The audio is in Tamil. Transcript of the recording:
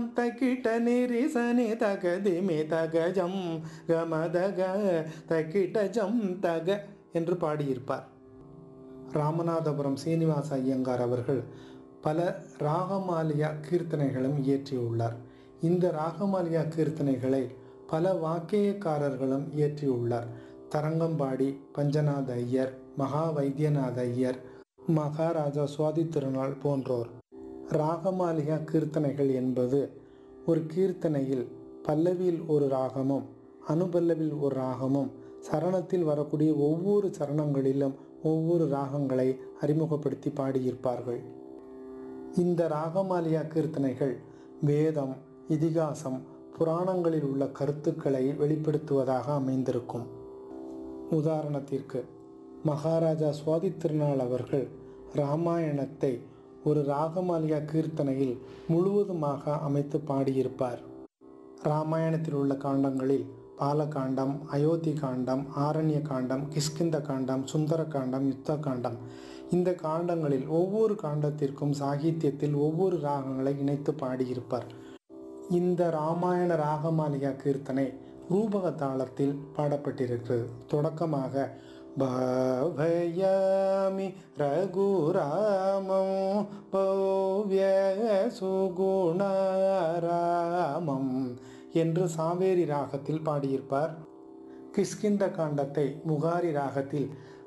தக்கிட்ட நிரிசனி தகதிமி தகஜம் கமதக தக்கிட்ட ஜம் தக என்று பாடியிருப்பார் ராமநாதபுரம் சீனிவாச ஐயங்கார் அவர்கள் பல ராகமாலியா கீர்த்தனைகளும் இயற்றியுள்ளார் இந்த ராகமாலியா கீர்த்தனைகளை பல வாக்கியக்காரர்களும் இயற்றியுள்ளார் தரங்கம்பாடி பஞ்சநாத ஐயர் மகா வைத்தியநாத ஐயர் மகாராஜா சுவாதி திருநாள் போன்றோர் ராகமாலிகா கீர்த்தனைகள் என்பது ஒரு கீர்த்தனையில் பல்லவியில் ஒரு ராகமும் அனுபல்லவில் ஒரு ராகமும் சரணத்தில் வரக்கூடிய ஒவ்வொரு சரணங்களிலும் ஒவ்வொரு ராகங்களை அறிமுகப்படுத்தி பாடியிருப்பார்கள் இந்த ராகமாலியா கீர்த்தனைகள் வேதம் இதிகாசம் புராணங்களில் உள்ள கருத்துக்களை வெளிப்படுத்துவதாக அமைந்திருக்கும் உதாரணத்திற்கு மகாராஜா சுவாதி திருநாள் அவர்கள் ராமாயணத்தை ஒரு ராகமாலியா கீர்த்தனையில் முழுவதுமாக அமைத்து பாடியிருப்பார் ராமாயணத்தில் உள்ள காண்டங்களில் பாலகாண்டம் அயோத்தி காண்டம் ஆரண்ய காண்டம் கிஷ்கிந்த காண்டம் சுந்தர காண்டம் யுத்த காண்டம் இந்த காண்டங்களில் ஒவ்வொரு காண்டத்திற்கும் சாகித்யத்தில் ஒவ்வொரு ராகங்களை இணைத்து பாடியிருப்பார் இந்த ராமாயண ராகமாலிகா கீர்த்தனை ரூபக தாளத்தில் பாடப்பட்டிருக்கிறது தொடக்கமாக பாவயாமி ரகுராமம் பவ்ய சுகுணராமம் என்று சாவேரி ராகத்தில் பாடியிருப்பார் கிஷ்கிந்த காண்டத்தை முகாரி ராகத்தில்